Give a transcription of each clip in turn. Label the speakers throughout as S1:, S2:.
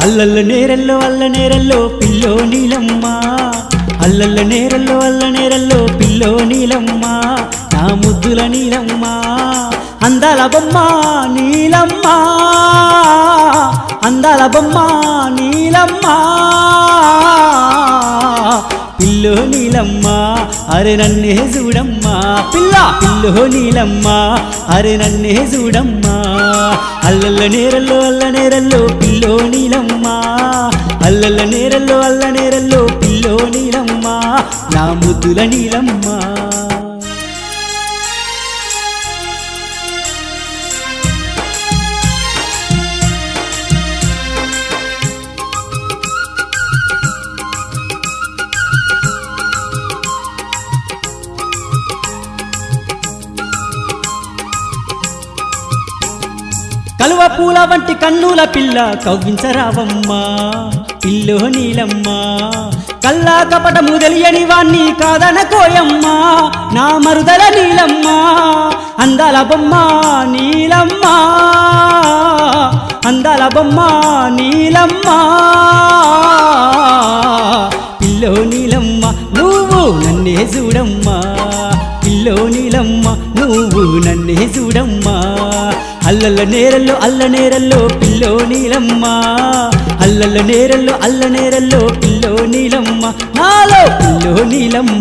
S1: అల్లల్ల నేరల్లో అల్ల నేరల్లో పిల్లో నీలమ్మ అల్లల్ల నేరల్లో అల్ల నేరల్లో పిల్లో నీలమ్మ నా ముద్దుల నీలమ్మ అందాల బొమ్మ నీలమ్మ అందాల బొమ్మ నీలమ్మ పిల్లో నీలమ్మ అరే నన్నే చూడమ్మా పిల్ల పిల్లో నీలమ్మ అరే నన్నే చూడమ్మా అల్లల్ల నేరల్లో అల్ల నేరల్లో పిల్లో నీలమ్మ అల్లల్ల నేరల్లో అల్ల నేరల్లో పిల్లో నీలమ్మ నా ముద్దుల నీలమ్మ కలువ పూల వంటి కన్నుల పిల్ల కవ్వించరావమ్మా పిల్లో నీలమ్మ కల్లా కపటము తెలియని వాణ్ణి కాదనకోయమ్మా నా మరుదల నీలమ్మ అందాల బొమ్మ నీలమ్మ అందాల బొమ్మ నీలమ్మ పిల్లో నీలమ్మ నువ్వు నన్నే చూడమ్మా పిల్లో నీలమ్మ నువ్వు నన్నే చూడమ్మా అల్లల్ల నేరల్లో అల్ల నేరల్లో పిల్లో నీలమ్మ అల్లల్ల నేరల్లో అల్ల నేరల్లో పిల్లో నీలమ్మ నాలో పిల్లో నీలమ్మ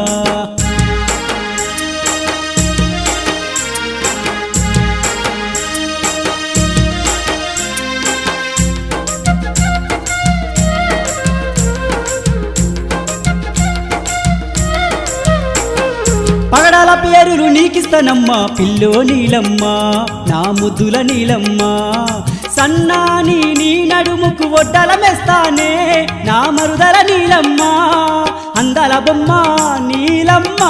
S1: పగడాల పేరులు నీకిస్తానమ్మా పిల్లో నీలమ్మ నా ముద్దుల నీలమ్మ సన్నాని నీ నడుముకు ఒడ్డల మెస్తానే నా మరుదల నీలమ్మ అందాల బొమ్మ నీలమ్మ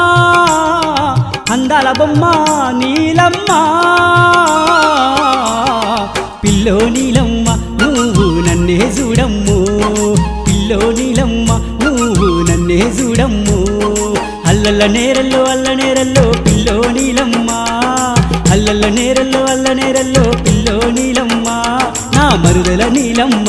S1: అందాల బొమ్మ నీలమ్మ పిల్లో నీలమ్మ నువ్వు నన్నే చూడమ్ము పిల్లో నీలమ్మ నువ్వు నన్నే చూడమ్ము అల్లల్ల నేరల్లో అల్ల నేరల్లో పిల్లో నీలమ్మ అల్లల్ల నేరల్లో అల్ల నేరల్లో పిల్లో నీలమ్మ నా మరుదల నీలమ్మ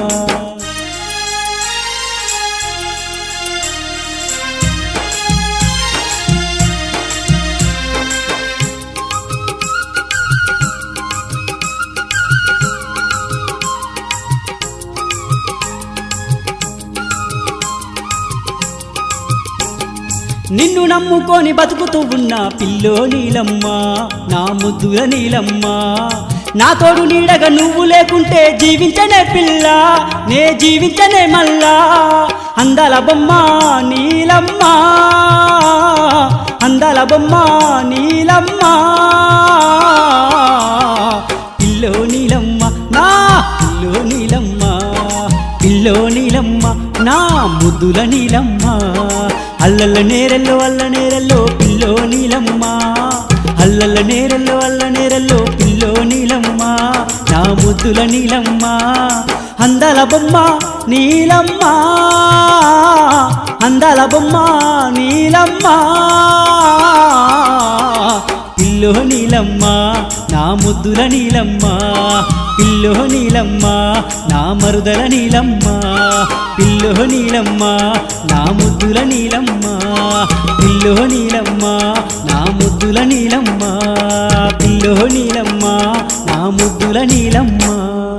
S1: నిన్ను నమ్ముకొని బతుకుతూ ఉన్న పిల్లో నీలమ్మ నా ముద్దుల నీలమ్మ నా తోడు నీడగా నువ్వు లేకుంటే జీవించనే పిల్ల నే జీవించనే మల్లా అందాల బొమ్మ నీలమ్మ అందాల బొమ్మ నీలమ్మ పిల్లో నీలమ్మ నా పిల్లో నీలమ్మ పిల్లో నీలమ్మ నా ముద్దుల నీలమ్మ అల్లల్ల నేరల్లో అల్ల నేరల్లో పిల్లో నీలమ్మ అల్లల్ల నేరల్లో అల్ల నేరల్లో పిల్లో నీలమ్మ నా ముద్దుల నీలమ్మ అందాల బొమ్మ నీలమ్మ అందాల బొమ్మ నీలమ్మ పిల్లో నీలమ్మ నా ముద్దుల నీలమ్మ పిల్లో నీలమ్మ నా మరుదల నీలమ్మ పిల్లో నీలమ్మ నా ముద్దుల నీలమ్మ పిల్లో నీలమ్మ నా ముద్దుల నీలమ్మ పిల్లో నీలమ్మ నా ముద్దుల నీలమ్మ